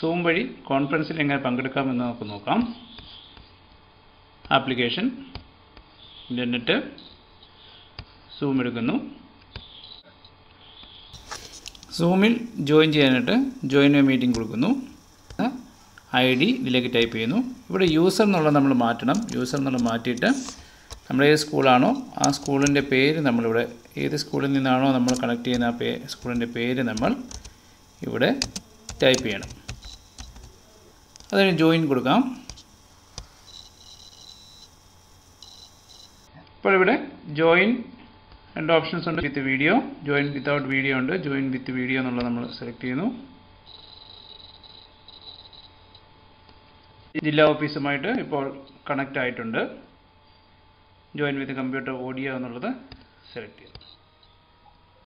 zoom വഴി കോൺഫറൻസിൽ എങ്ങനെ പങ്കെടുക്കാമെന്ന് നമുക്ക് നോക്കാം ആപ്ലിക്കേഷൻ ഇൻ്റർനെറ്റ് സൂം എടുക്കുന്നു സൂമിൽ ജോയിൻ ചെയ്യാനായിട്ട് ജോയിൻ എ മീറ്റിംഗ് കൊടുക്കുന്നു ഐ ഡി ഇതിലേക്ക് ടൈപ്പ് ചെയ്യുന്നു ഇവിടെ യൂസർ എന്നുള്ളത് നമ്മൾ മാറ്റണം യൂസർ എന്നുള്ളത് മാറ്റിയിട്ട് നമ്മൾ ഏത് സ്കൂളാണോ ആ സ്കൂളിൻ്റെ പേര് നമ്മളിവിടെ ഏത് സ്കൂളിൽ നിന്നാണോ നമ്മൾ കണക്ട് ചെയ്യുന്ന ആ പേ സ്കൂളിൻ്റെ പേര് നമ്മൾ ഇവിടെ ടൈപ്പ് ചെയ്യണം അതിന് ജോയിൻ കൊടുക്കാം ഇപ്പോൾ ഇവിടെ ജോയിൻ രണ്ട് ഓപ്ഷൻസ് ഉണ്ട് with video join without video ഉണ്ട് ജോയിൻ വിത്ത് വീഡിയോ എന്നുള്ളത് നമ്മൾ സെലക്ട് ചെയ്യുന്നു ജില്ലാ ഓഫീസുമായിട്ട് ഇപ്പോൾ കണക്റ്റ് ആയിട്ടുണ്ട് ജോയിൻ വിത്ത് കമ്പ്യൂട്ടർ ഓഡിയോ എന്നുള്ളത് സെലക്ട് ചെയ്യുന്നു